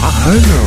حلو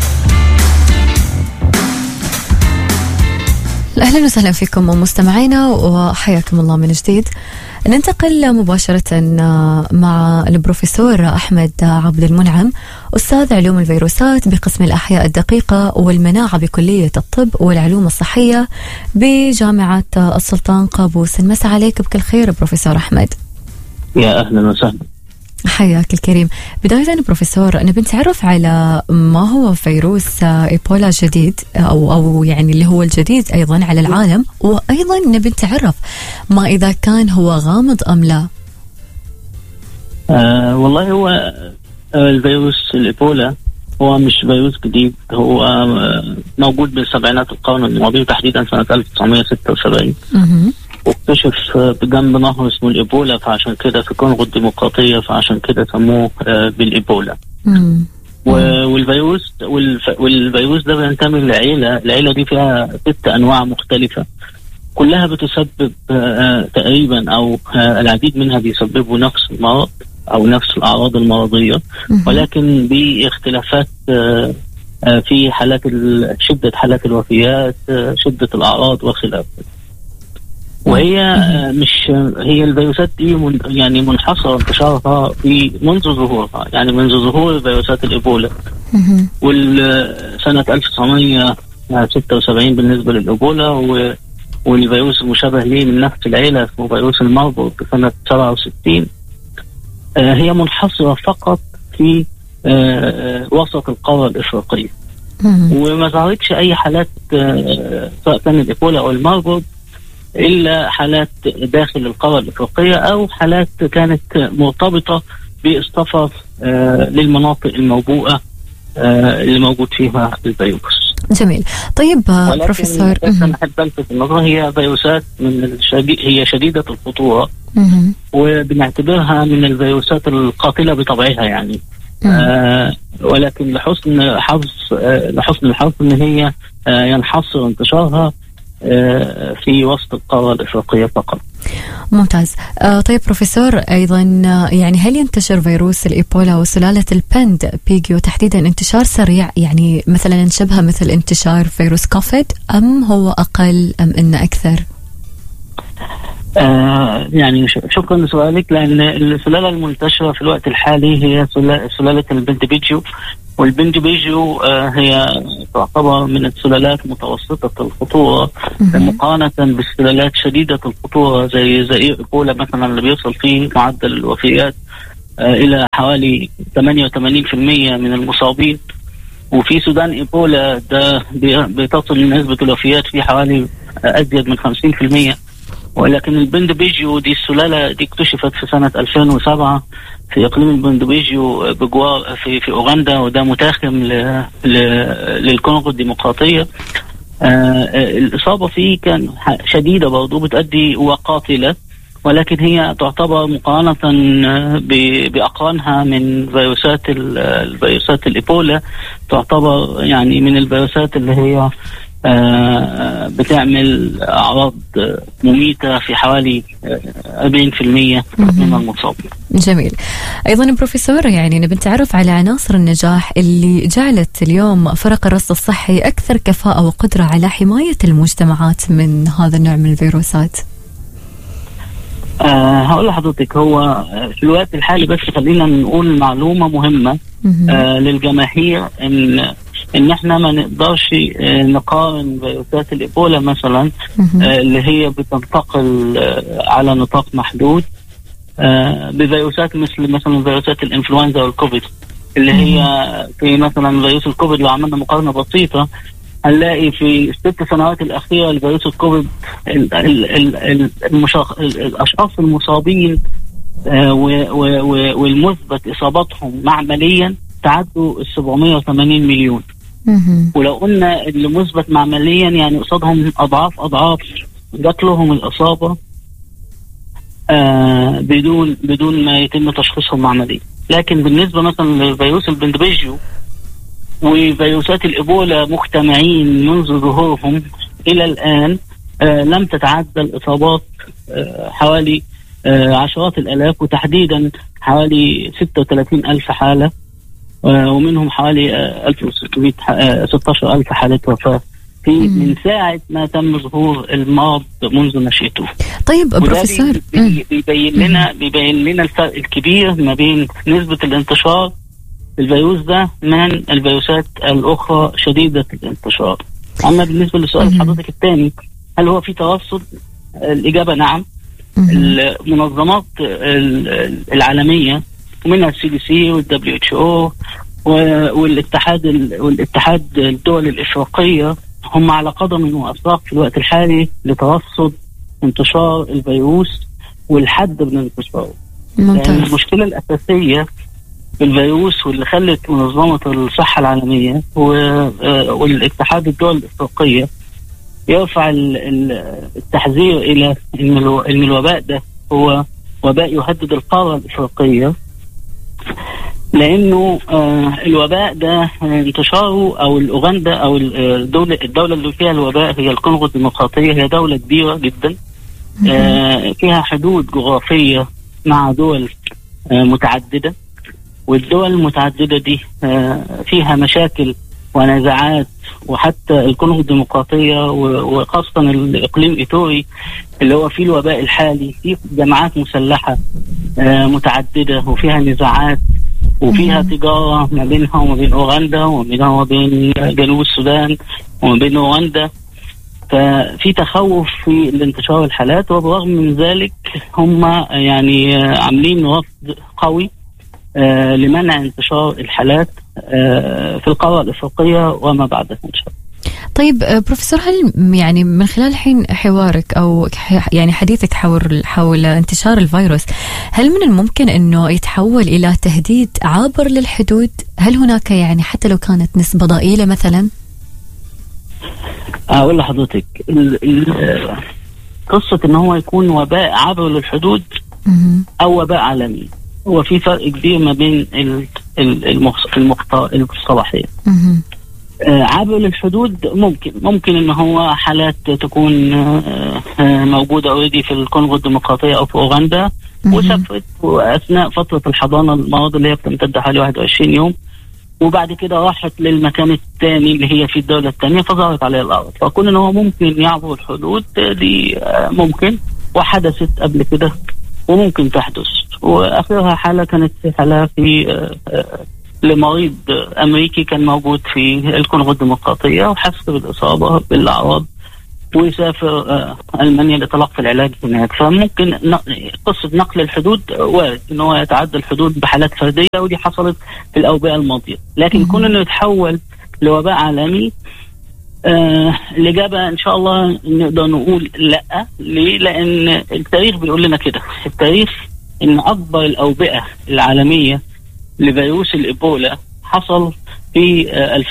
اهلا وسهلا فيكم مستمعينا وحياكم الله من جديد ننتقل مباشرة مع البروفيسور أحمد عبد المنعم أستاذ علوم الفيروسات بقسم الأحياء الدقيقة والمناعة بكلية الطب والعلوم الصحية بجامعة السلطان قابوس المساء عليك بكل خير بروفيسور أحمد يا اهلا وسهلا حياك الكريم بداية بروفيسور نبي نتعرف على ما هو فيروس إيبولا جديد أو, أو يعني اللي هو الجديد أيضا على العالم وأيضا نبي نتعرف ما إذا كان هو غامض أم لا آه والله هو آه الفيروس الايبولا هو مش فيروس جديد هو آه موجود من سبعينات القرن الماضي وتحديدا سنه 1976 مهم. واكتشف آه، بجنب نهر اسمه الايبولا فعشان كده في كونغو الديمقراطيه فعشان كده سموه آه، بالايبولا مم. و- والفيروس والف- والفيروس ده بينتمي لعيله العيله دي فيها ست انواع مختلفه كلها بتسبب آه، تقريبا او آه، العديد منها بيسببوا نفس المرض او نفس الاعراض المرضيه مهم. ولكن باختلافات آه، آه، في حالات ال- شده حالات الوفيات آه، شده الاعراض وخلافه وهي آه، مش هي الفيروسات دي من يعني منحصره انتشارها في منذ ظهورها يعني منذ ظهور فيروسات الايبولا مهم. والسنة 1976 بالنسبة للإيبولا و- والفيروس المشابه ليه من نفس العيلة اسمه فيروس الماربورغ سنة 67 آه، هي منحصرة فقط في آه، آه، وسط القارة الإفريقية مهم. وما ظهرتش أي حالات آه، سواء كان الإيبولا أو الماربورغ إلا حالات داخل القارة الإفريقية أو حالات كانت مرتبطة بالسفر آه، للمناطق الموبوءة آه، اللي موجود فيها الفيروس جميل طيب آه، ولكن بروفيسور بس انا احب الفت النظر هي فيروسات من الشدي... هي شديده الخطوره مهم. وبنعتبرها من الفيروسات القاتله بطبعها يعني مهم. آه ولكن لحسن حظ آه لحسن الحظ ان هي آه ينحصر انتشارها آه في وسط القاره الافريقيه فقط. ممتاز آه طيب بروفيسور أيضا آه، يعني هل ينتشر فيروس الإيبولا وسلالة البند بيجيو تحديدا انتشار سريع يعني مثلا شبه مثل انتشار فيروس كوفيد أم هو أقل أم إنه أكثر آه يعني ش- شكرا لسؤالك لان السلاله المنتشره في الوقت الحالي هي سلا- سلاله البندبيجيو والبندبيجيو آه هي تعتبر من السلالات متوسطه الخطوره مهم. مقارنه بالسلالات شديده الخطوره زي زي ايبولا مثلا اللي بيوصل فيه معدل الوفيات آه الى حوالي 88% من المصابين وفي سودان ايبولا ده بي- بتصل نسبه الوفيات فيه حوالي آه، ازيد من 50% ولكن البندبيجيو دي السلاله دي اكتشفت في سنه 2007 في اقليم البندبيجيو بجوار في في اوغندا وده متاخم ل- ل- للكونغو الديمقراطيه آه، آه، الاصابه فيه كان ح- شديده برضه بتؤدي وقاتله ولكن هي تعتبر مقارنة آه، ب- بأقرانها من فيروسات ال- الفيروسات الإيبولا تعتبر يعني من الفيروسات اللي هي آه، بتعمل أعراض آه، مميتة في حوالي آه، 40% من المصابين جميل أيضا بروفيسور يعني نبي نتعرف على عناصر النجاح اللي جعلت اليوم فرق الرصد الصحي أكثر كفاءة وقدرة على حماية المجتمعات من هذا النوع من الفيروسات آه هقول لحضرتك هو آه، في الوقت الحالي بس خلينا نقول معلومة مهمة مهم. آه للجماهير ان ان احنا ما نقدرش آه نقارن فيروسات الايبولا مثلا مهم. آه اللي هي بتنتقل آه على نطاق محدود آه بفيروسات مثل مثلا فيروسات الانفلونزا والكوفيد اللي هي في مثلا فيروس الكوفيد لو عملنا مقارنه بسيطه هنلاقي في الست سنوات الاخيره لفيروس الكوفيد ال- ال- ال- ال- المشاخ... ال- الاشخاص المصابين آه، و- و- و- والمثبت اصابتهم معمليا تعدوا ال 780 مليون مهم. ولو قلنا اللي مثبت معمليا يعني قصادهم اضعاف اضعاف جات لهم الاصابه آه بدون بدون ما يتم تشخيصهم معمليا لكن بالنسبه مثلا لفيروس البندبيجيو وفيروسات الايبولا مجتمعين منذ ظهورهم الى الان آه لم تتعدى الاصابات آه حوالي آه عشرات الالاف وتحديدا حوالي 36 الف حاله ومنهم حوالي 1600 16000 حالة وفاة في من ساعة ما تم ظهور المرض منذ نشأته طيب بروفيسور بيبين لنا بيبين لنا الفرق الكبير ما بين نسبة الانتشار الفيروس ده من الفيروسات الأخرى شديدة الانتشار أما بالنسبة لسؤال حضرتك الثاني هل هو في توسط؟ الإجابة نعم المنظمات العالمية ومنها السي دي سي والدبليو اتش او والاتحاد والاتحاد الدول الافريقيه هم على قدم واساق في الوقت الحالي لترصد انتشار الفيروس والحد من انتشاره. ممتاز. يعني المشكله الاساسيه بالفيروس واللي خلت منظمه الصحه العالميه والاتحاد الدول الافريقيه يرفع التحذير الى ان الوباء ده هو وباء يهدد القاره الافريقيه لانه آه الوباء ده انتشاره او الاوغندا او الدوله الدوله اللي فيها الوباء هي الكونغو الديمقراطيه هي دوله كبيره جدا آه فيها حدود جغرافيه مع دول آه متعدده والدول المتعدده دي آه فيها مشاكل ونزاعات وحتى الكونغو الديمقراطيه وخاصه الاقليم ايتوري اللي هو فيه الوباء الحالي فيه جماعات مسلحه آه متعدده وفيها نزاعات وفيها تجارة ما بينها وما بين أوغندا وما بينها وما بين جنوب السودان وما بين أوغندا ففي تخوف في الانتشار الحالات وبرغم من ذلك هم يعني عاملين رفض قوي آه لمنع انتشار الحالات آه في القارة الإفريقية وما بعدها إن شاء الله طيب بروفيسور هل يعني من خلال الحين حوارك او يعني حديثك حول حول انتشار الفيروس هل من الممكن انه يتحول الى تهديد عابر للحدود؟ هل هناك يعني حتى لو كانت نسبه ضئيله مثلا؟ اقول لحضرتك قصه ان هو يكون وباء عابر للحدود او وباء عالمي هو في فرق كبير ما بين المصطلحين عابر للحدود ممكن ممكن ان هو حالات تكون موجوده اوريدي في الكونغو الديمقراطيه او في اوغندا وسافرت واثناء فتره الحضانه المرض اللي هي بتمتد حوالي 21 يوم وبعد كده راحت للمكان الثاني اللي هي في الدوله الثانيه فظهرت عليها الاعراض فكون ان هو ممكن يعبر الحدود دي ممكن وحدثت قبل كده وممكن تحدث واخرها حاله كانت حاله في لمريض امريكي كان موجود في الكونغو الديمقراطيه وحس بالاصابه بالاعراض ويسافر المانيا لتلقي العلاج هناك فممكن قصه نقل الحدود وارد ان هو يتعدى الحدود بحالات فرديه ودي حصلت في الاوبئه الماضيه لكن كون انه يتحول لوباء عالمي آه الاجابه ان شاء الله نقدر نقول لا ليه؟ لان التاريخ بيقول لنا كده التاريخ ان اكبر الاوبئه العالميه لفيروس الايبولا حصل في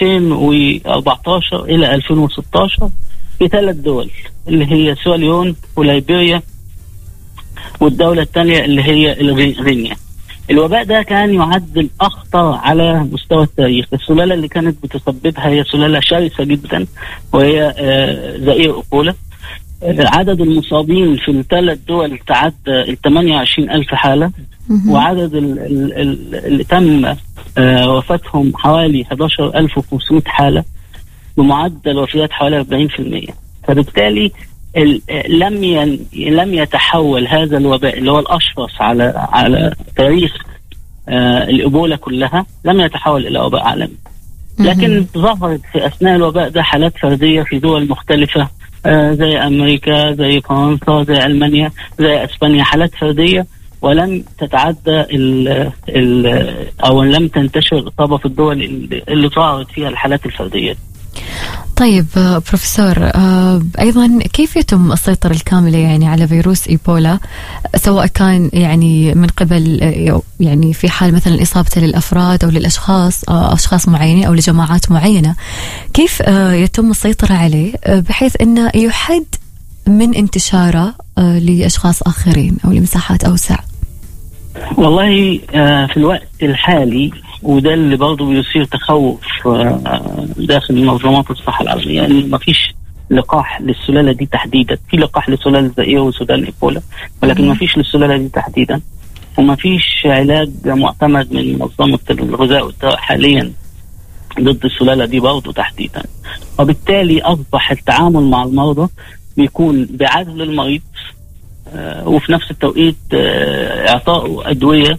2014 الى 2016 في ثلاث دول اللي هي سيراليون وليبيريا والدولة الثانية اللي هي غينيا الوباء ده كان يعد الأخطر على مستوى التاريخ السلالة اللي كانت بتسببها هي سلالة شرسة جدا وهي زئير أوبولا عدد المصابين في الثلاث دول تعدى ال 28 ألف حالة وعدد اللي تم وفاتهم حوالي 11500 حالة بمعدل وفيات حوالي 40% فبالتالي لم ين لم يتحول هذا الوباء اللي هو الاشرس على على تاريخ آه الايبولا كلها لم يتحول الى وباء عالمي لكن ظهرت في اثناء الوباء ده حالات فرديه في دول مختلفه آه زي امريكا زي فرنسا زي المانيا زي اسبانيا حالات فرديه ولم تتعدى ال ال او لم تنتشر الاصابه في الدول اللي ظهرت فيها الحالات الفرديه طيب بروفيسور ايضا كيف يتم السيطره الكامله يعني على فيروس ايبولا سواء كان يعني من قبل يعني في حال مثلا اصابته للافراد او للاشخاص اشخاص معينين او لجماعات معينه كيف يتم السيطره عليه بحيث انه يحد من انتشاره لاشخاص اخرين او لمساحات اوسع والله في الوقت الحالي وده اللي برضه بيثير تخوف داخل منظمات الصحه العالميه يعني ما فيش لقاح للسلاله دي تحديدا في لقاح لسلاله زئير وسودان ايبولا ولكن ما فيش للسلاله دي تحديدا وما فيش علاج معتمد من منظمه الغذاء والدواء حاليا ضد السلاله دي برضه تحديدا وبالتالي اصبح التعامل مع المرضى بيكون بعزل المريض آه، وفي نفس التوقيت آه، اعطائه ادويه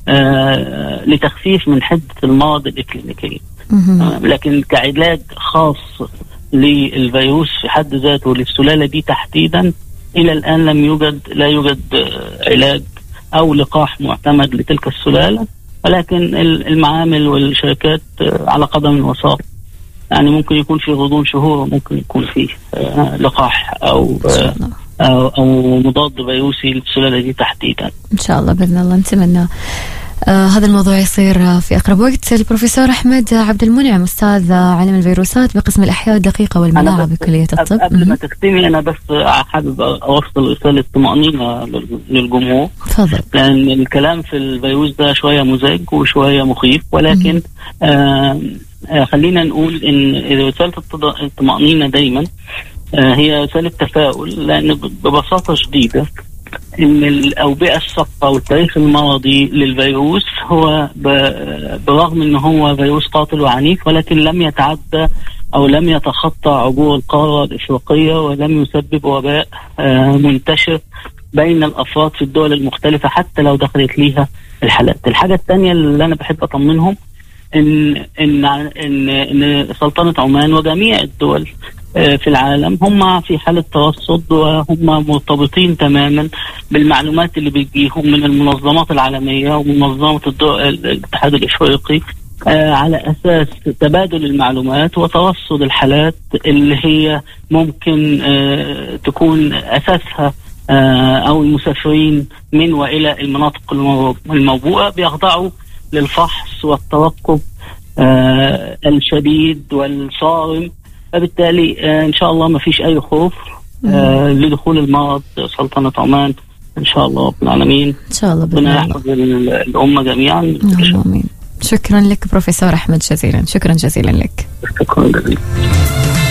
آه، لتخفيف من حده المرض الاكلينيكيه آه، لكن كعلاج خاص للفيروس في حد ذاته للسلاله دي تحديدا الى الان لم يوجد لا يوجد آه، علاج او لقاح معتمد لتلك السلاله ولكن ال- المعامل والشركات آه، على قدم وساق يعني ممكن يكون في غضون شهور ممكن يكون في آه، لقاح او ان شاء آه، الله او أو مضاد فيروسي للسلاله دي تحديدا ان شاء الله باذن الله نتمنى آه هذا الموضوع يصير آه، في اقرب وقت البروفيسور احمد عبد المنعم استاذ آه، علم الفيروسات بقسم الاحياء الدقيقه والمناعه بس بكليه قبل- الطب قبل ما مهم. تختمي انا بس حابب اوصل رساله طمانينه لل- للجمهور تفضل لان الكلام في الفيروس ده شويه مزعج وشويه مخيف ولكن آه آه خلينا نقول ان رساله التض- الطمانينه دايما آه هي رساله تفاؤل لان ب- ببساطه شديده ان الاوبئه الصفراء والتاريخ الماضي للفيروس هو ب- برغم ان هو فيروس قاتل وعنيف ولكن لم يتعدى او لم يتخطى عبور القاره الافريقيه ولم يسبب وباء آه، منتشر بين الافراد في الدول المختلفه حتى لو دخلت ليها الحالات. الحاجه الثانيه اللي انا بحب اطمنهم ان ان ان ان سلطنه عمان وجميع الدول آه، في العالم هم في حاله ترصد وهم مرتبطين تماما بالمعلومات اللي بتجيهم من المنظمات العالميه ومنظمه الدول الاتحاد الافريقي آه، على اساس تبادل المعلومات وترصد الحالات اللي هي ممكن آه، تكون اساسها آه، او المسافرين من والى المناطق المو- الموبوءه بيخضعوا للفحص والترقب آه، الشديد والصارم فبالتالي آه، ان شاء الله ما فيش اي خوف آه، لدخول المرض سلطنه عمان ان شاء الله رب العالمين ان شاء الله باذن ربنا الله يحفظ ال- الامه جميعا اللهم امين شكرا لك بروفيسور احمد جزيلا شكرا جزيلا لك شكرا جزيلا